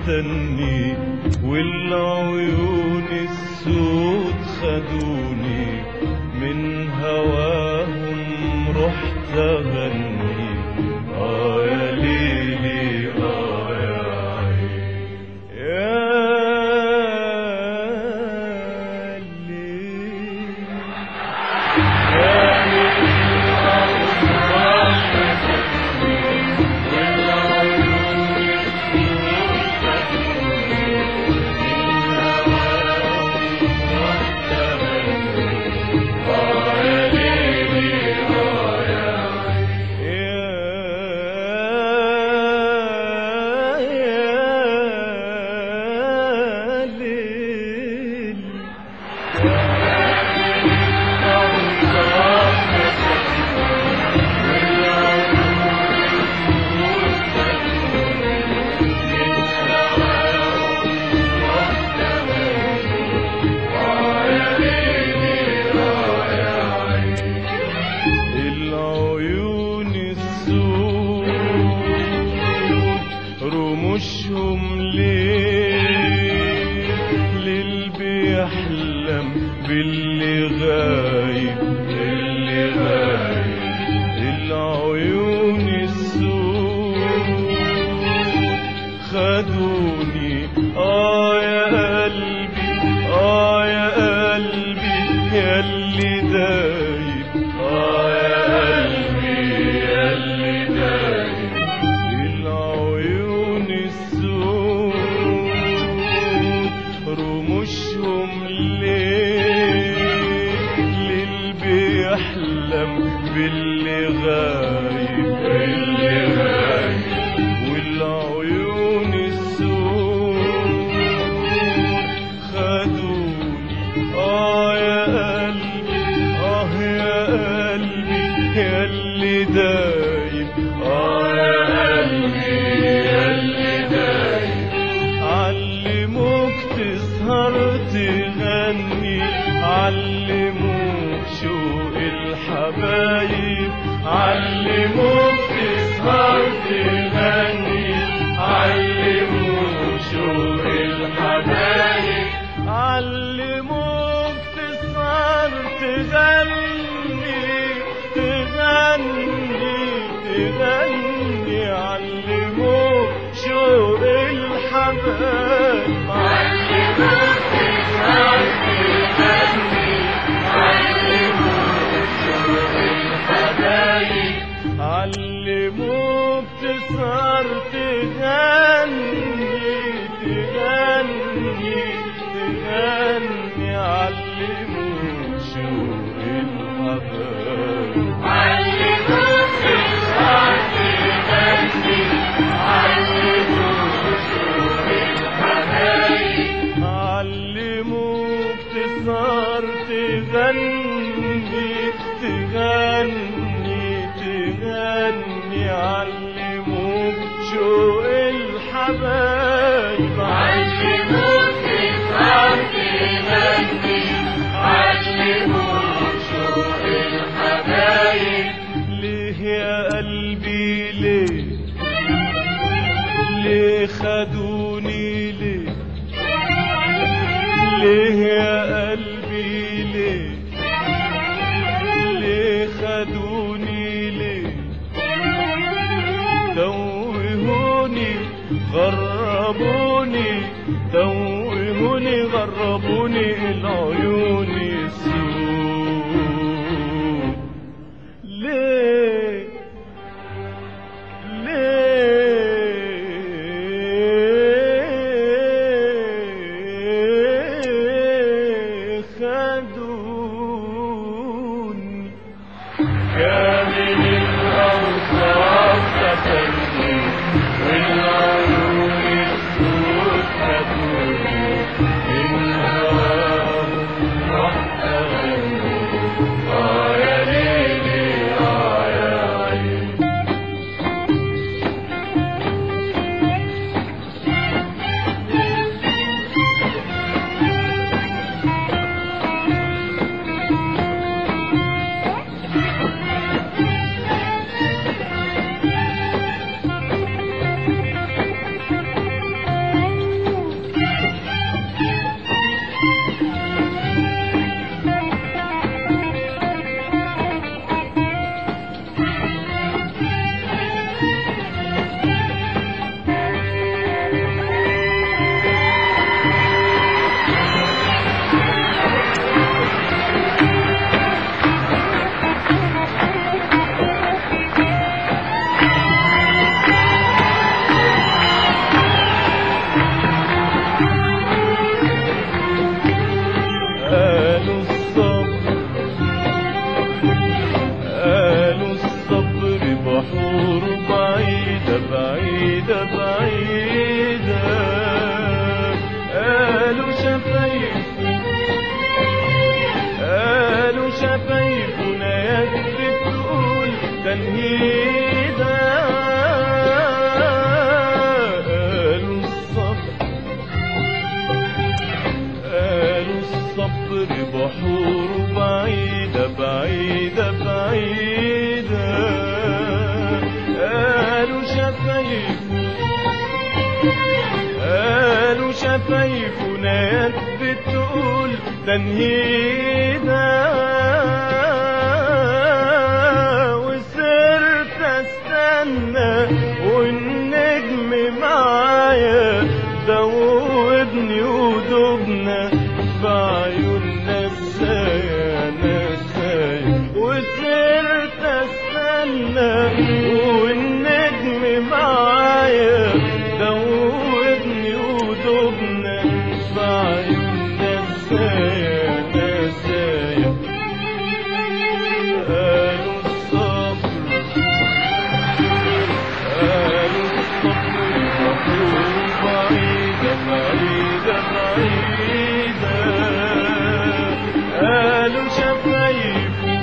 فتني والعيون السود خدوني من هواهم رحت اغني اه يا ليلي اه يا عيني يا ليلي يا يا ليل العيون السود رموشهم ليه للي بيحلم باللي غايب اللي غايب العيون السود خدوني اه يا قلبي اه يا قلبي يا اللي دايب اه يا قلبي يا اللي دايب العيون السود رموشهم ليه للي بيحلم باللي غايب اللي غايب والعيون السود خدوني اه يا قلبي اه يا قلبي يا اللي دايب اه يا قلبي يا اللي دايب علموك تسهر تغني علموك شوق الحبايب علموك تسهر تغني علموك شوق الحبايب علموك تسهر تغني تغني تغني علموك شوق الحبايب علموك تسهر تغني علموك شوق الحبايب علموك تسهر تغني تغني تغني علموك شوق الحبايب علموك تسهر تغني علموك شوق الحبايب علموك تسهر تغني تغني تغني علموك شوق الحبايب علموك تسهر تغني علموك شوق الحبايب ليه يا قلبي ليه ليه خدوني ليه ليه يا قلبي ليه ليه خدوني ليه توهوني غربوني توهوني غربوني العيون السود ليه ليه خدوني كامل الأوصاف فتني والعيون السود خدوني من هواهم رحت أغني آه يا ليلي آه يا عيني تنهيدا قالوا الصبر قالوا الصبر بحور بعيدة بعيدة بعيدة قالوا شفايفه قالوا شفايفنا يد بتقول تنهيدا وصرت استنى والنجم معايا دوبني ودوبنا بعيوننا ازاي نسايا وصرت استنى والنجم معايا دوبني ودوبنا بعيوننا ازاي نسايا قالوا الصبر قالوا الصبر مطلوب بعيدة بعيدة بعيدة قالوا شفايفه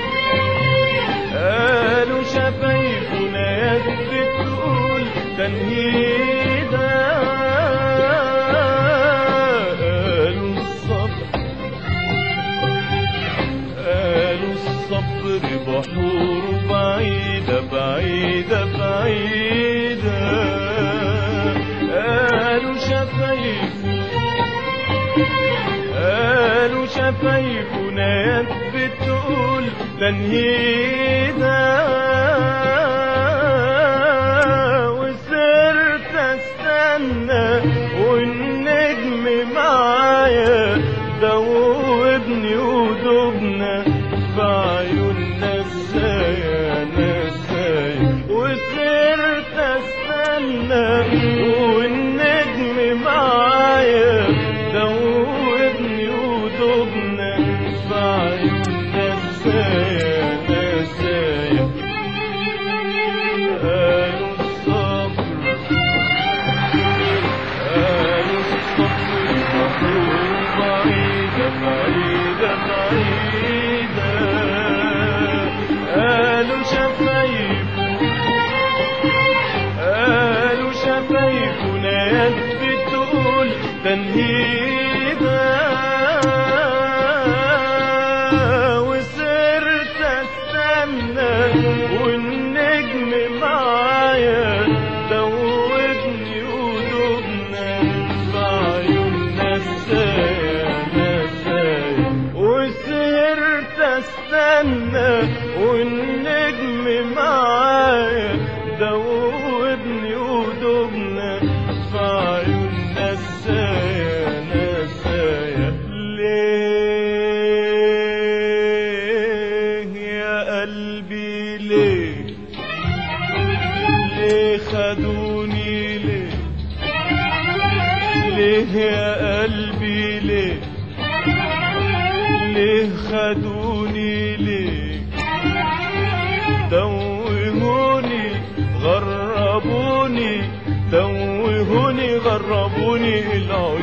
قالوا شفايفنا يد بتقول تنهيدا قالوا الصبر قالوا الصبر بحور بعيدة بعيدة بعيدة قالوا شفايفه قالوا شفايفنا يد بتقول تنهيدا وصرت استنى والنجم معايا دوبني ودوبنا بعيوننا ازاي نسايا وصرت استنى والنجم معايا دوبني ودوبنا بعيوننا ازاي نسايا قالوا الصبر قالوا الصبر مطلوب بعيدة بعيدة بعيدة قالوا شفايفه قالوا شفايفنا يد بتقول تنهيدا وصرت استنى والنجم معايا دوبني ودوبنا بعيوننا ازاي نسايا وصرت استنى والنجم معايا دوبني ودوبنا بعيوننا ازاي نسايا ليه يا قلبي ليه ليه خدوني ليه ليه يا قلبي ليه ليه خدوني ليه توهوني غربوني توهوني غربوني العيون